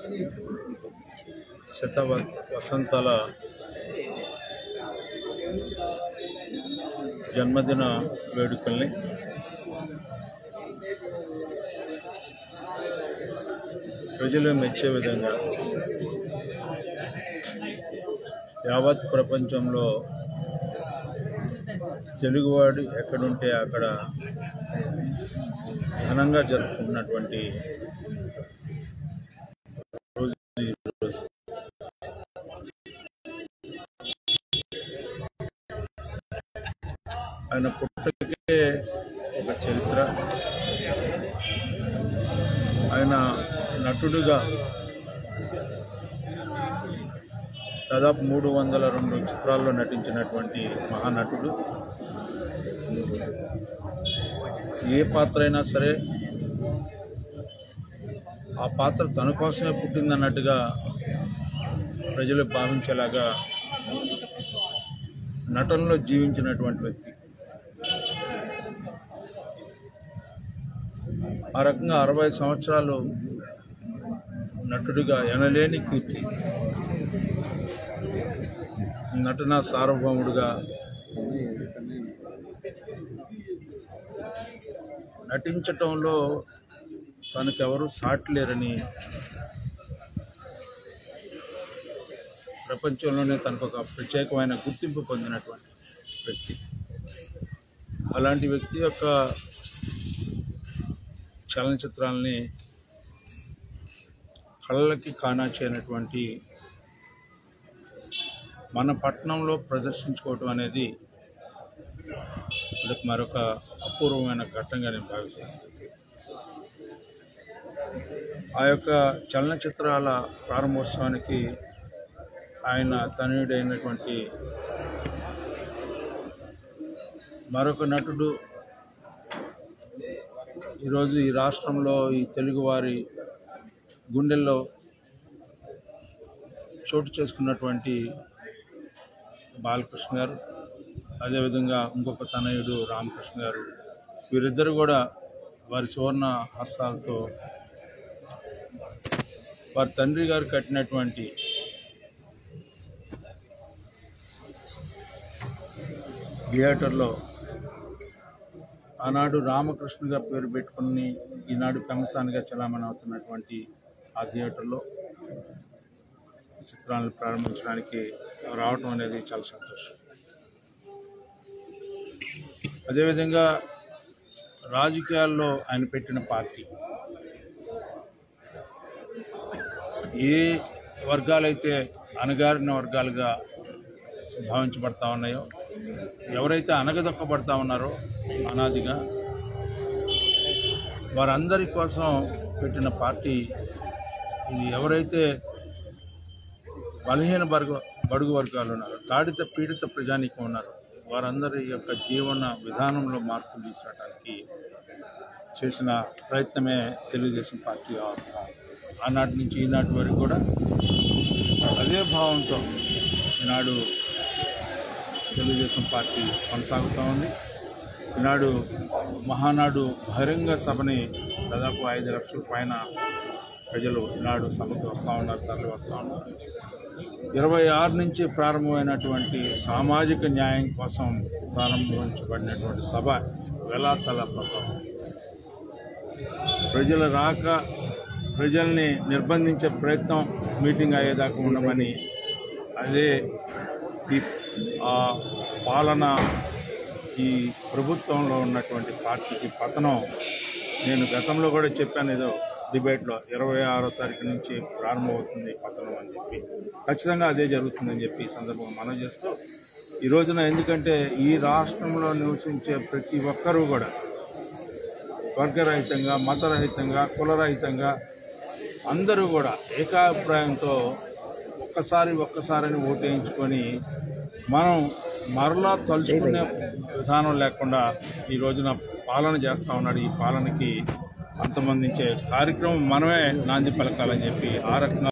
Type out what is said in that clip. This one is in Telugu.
శత వ- వసంతాల జన్మదిన వేడుకల్ని ప్రజలు మెచ్చే విధంగా యావత్ ప్రపంచంలో తెలుగువాడు ఎక్కడుంటే అక్కడ ఘనంగా జరుపుకున్నటువంటి రోజు ఈ రోజు ఆయన పుట్టకే ఒక చరిత్ర ఆయన నటుడుగా దాదాపు మూడు వందల రెండు చిత్రాల్లో నటించినటువంటి మహానటుడు ఏ పాత్ర అయినా సరే ఆ పాత్ర తన కోసమే పుట్టిందన్నట్టుగా ప్రజలు భావించేలాగా నటనలో జీవించినటువంటి వ్యక్తి ఆ రకంగా అరవై సంవత్సరాలు నటుడిగా ఎనలేని కీర్తి నటన సార్వభౌముడుగా నటించటంలో తనకెవరు సాటలేరని ప్రపంచంలోనే తనకు ఒక ప్రత్యేకమైన గుర్తింపు పొందినటువంటి వ్యక్తి అలాంటి వ్యక్తి యొక్క చలనచిత్రాలని కళ్ళకి కానాచేయనటువంటి మన పట్టణంలో ప్రదర్శించుకోవటం అనేది అదొక మరొక అపూర్వమైన ఘట్టంగా నేను భావిస్తాను ఆ యొక్క చలనచిత్రాల ప్రారంభోత్సవానికి ఆయన తనయుడైనటువంటి మరొక నటుడు ఈరోజు ఈ రాష్ట్రంలో ఈ తెలుగువారి గుండెల్లో చోటు చేసుకున్నటువంటి బాలకృష్ణ గారు అదేవిధంగా ఇంకొక తనయుడు రామకృష్ణ గారు వీరిద్దరు కూడా వారి సువర్ణ హస్తాలతో వారి తండ్రి గారు కట్టినటువంటి థియేటర్లో ఆనాడు రామకృష్ణగా పేరు పెట్టుకుని ఈనాడు పెమసానిగా చలామణి అవుతున్నటువంటి ఆ థియేటర్లో చిత్రాలను ప్రారంభించడానికి రావటం అనేది చాలా సంతోషం అదేవిధంగా రాజకీయాల్లో ఆయన పెట్టిన పార్టీ ఏ వర్గాలైతే అణగారిన వర్గాలుగా భావించబడతా ఉన్నాయో ఎవరైతే అనగదొక్కబడతా ఉన్నారో అనాదిగా వారందరి కోసం పెట్టిన పార్టీ ఇది ఎవరైతే బలహీన వర్గ బడుగు వర్గాలు ఉన్నారో తాడిత పీడిత ప్రజానీకం ఉన్నారో వారందరి యొక్క జీవన విధానంలో మార్పులు తీసుకురావడానికి చేసిన ప్రయత్నమే తెలుగుదేశం పార్టీ ఆ- ఆనాటి నుంచి ఈనాటి వరకు కూడా అదే భావంతో ఈనాడు తెలుగుదేశం పార్టీ కొనసాగుతూ ఉంది ఈనాడు మహానాడు బహిరంగ సభని దాదాపు ఐదు లక్షల పైన ప్రజలు ఈనాడు సభకు వస్తూ ఉన్నారు తరలి వస్తూ ఉన్నారు ఇరవై ఆరు నుంచి ప్రారంభమైనటువంటి సామాజిక న్యాయం కోసం ప్రారంభించబడినటువంటి సభ వెలాతల ప్రభావం ప్రజల రాక ప్రజల్ని నిర్బంధించే ప్రయత్నం మీటింగ్ అయ్యేదాకా ఉండమని అదే ఈ ఆ పాలన ఈ ప్రభుత్వంలో ఉన్నటువంటి పార్టీకి పతనం నేను గతంలో కూడా చెప్పాను ఏదో డిబేట్లో ఇరవై ఆరో తారీఖు నుంచి ప్రారంభమవుతుంది పతనం అని చెప్పి ఖచ్చితంగా అదే జరుగుతుందని చెప్పి ఈ సందర్భంగా మనం చేస్తూ ఈ రోజున ఎందుకంటే ఈ రాష్ట్రంలో నివసించే ప్రతి ఒక్కరూ కూడా వర్గరహితంగా మతరహితంగా కులరహితంగా అందరూ కూడా ఏకాభిప్రాయంతో ఒక్కసారి ఒక్కసారిని ఓటేయించుకొని మనం మరలా తలుచుకునే విధానం లేకుండా ఈ రోజున పాలన చేస్తూ ఉన్నాడు ఈ పాలనకి అంతమందించే కార్యక్రమం మనమే నాంది పలకాలని చెప్పి ఆ రకంగా